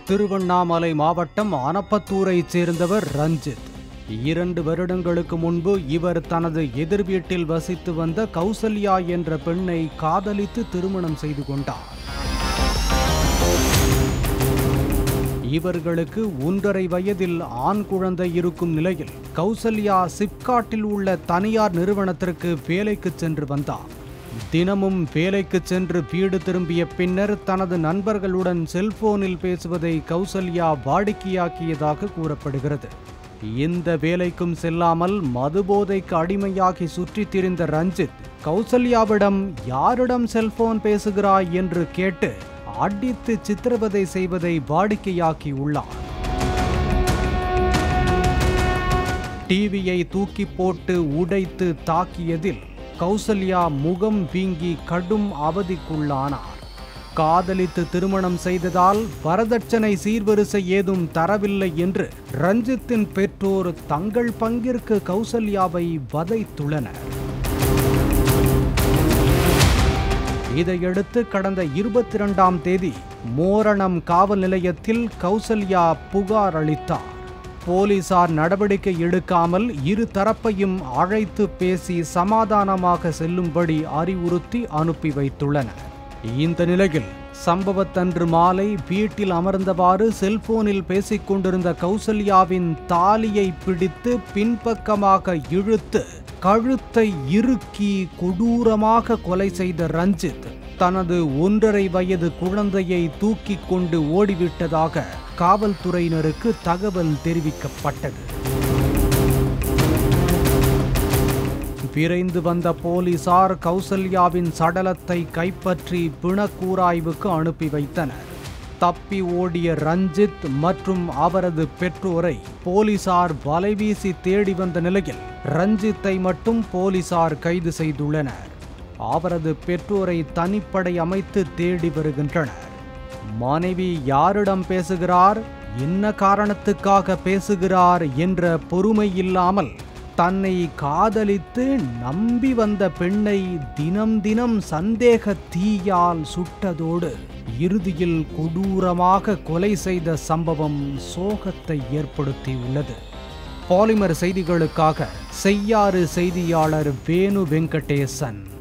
திருவண்ணாமலை மாவட்டம் ஆனப்பத்தூரைச் சேர்ந்தவர் ரஞ்சித் இரண்டு வருடங்களுக்கு முன்பு இவர் தனது எதிர் வீட்டில் வசித்து வந்த கௌசல்யா என்ற பெண்ணை காதலித்து திருமணம் செய்து கொண்டார் இவர்களுக்கு ஒன்றரை வயதில் ஆண் குழந்தை இருக்கும் நிலையில் கௌசல்யா சிப்காட்டில் உள்ள தனியார் நிறுவனத்திற்கு வேலைக்கு சென்று வந்தார் தினமும் வேலைக்கு சென்று வீடு திரும்பிய பின்னர் தனது நண்பர்களுடன் செல்போனில் பேசுவதை கௌசல்யா வாடிக்கையாக்கியதாக கூறப்படுகிறது இந்த வேலைக்கும் செல்லாமல் மதுபோதைக்கு அடிமையாகி சுற்றித் திரிந்த ரஞ்சித் கௌசல்யாவிடம் யாரிடம் செல்போன் பேசுகிறாய் என்று கேட்டு அடித்து சித்திரவதை செய்வதை வாடிக்கையாக்கியுள்ளார் டிவியை தூக்கி போட்டு உடைத்து தாக்கியதில் கௌசல்யா முகம் வீங்கி கடும் அவதிக்குள்ளானார் காதலித்து திருமணம் செய்ததால் வரதட்சணை சீர்வரிசை ஏதும் தரவில்லை என்று ரஞ்சித்தின் பெற்றோர் தங்கள் பங்கிற்கு கௌசல்யாவை வதைத்துள்ளனர் இதையடுத்து கடந்த இருபத்தி இரண்டாம் தேதி மோரணம் காவல் நிலையத்தில் கௌசல்யா புகார் அளித்தார் போலீசார் நடவடிக்கை எடுக்காமல் இரு தரப்பையும் அழைத்து பேசி சமாதானமாக செல்லும்படி அறிவுறுத்தி அனுப்பி வைத்துள்ளனர் இந்த நிலையில் சம்பவத்தன்று மாலை வீட்டில் அமர்ந்தவாறு செல்போனில் பேசிக் கொண்டிருந்த கௌசல்யாவின் தாலியை பிடித்து பின்பக்கமாக இழுத்து கழுத்தை இறுக்கி கொடூரமாக கொலை செய்த ரஞ்சித் தனது ஒன்றரை வயது குழந்தையை தூக்கி கொண்டு ஓடிவிட்டதாக காவல்துறையினருக்கு தகவல் தெரிவிக்கப்பட்டது விரைந்து வந்த போலீசார் கௌசல்யாவின் சடலத்தை கைப்பற்றி பிணக்கூராய்வுக்கு அனுப்பி வைத்தனர் தப்பி ஓடிய ரஞ்சித் மற்றும் அவரது பெற்றோரை போலீசார் வலைவீசி தேடி வந்த நிலையில் ரஞ்சித்தை மட்டும் போலீசார் கைது செய்துள்ளனர் அவரது பெற்றோரை தனிப்படை அமைத்து தேடி வருகின்றனர் மனைவி யாரிடம் பேசுகிறார் என்ன காரணத்துக்காக பேசுகிறார் என்ற பொறுமை இல்லாமல் தன்னை காதலித்து நம்பி வந்த பெண்ணை தினம் தினம் சந்தேக தீயால் சுட்டதோடு இறுதியில் கொடூரமாக கொலை செய்த சம்பவம் சோகத்தை ஏற்படுத்தியுள்ளது பாலிமர் செய்திகளுக்காக செய்யாறு செய்தியாளர் வேணு வெங்கடேசன்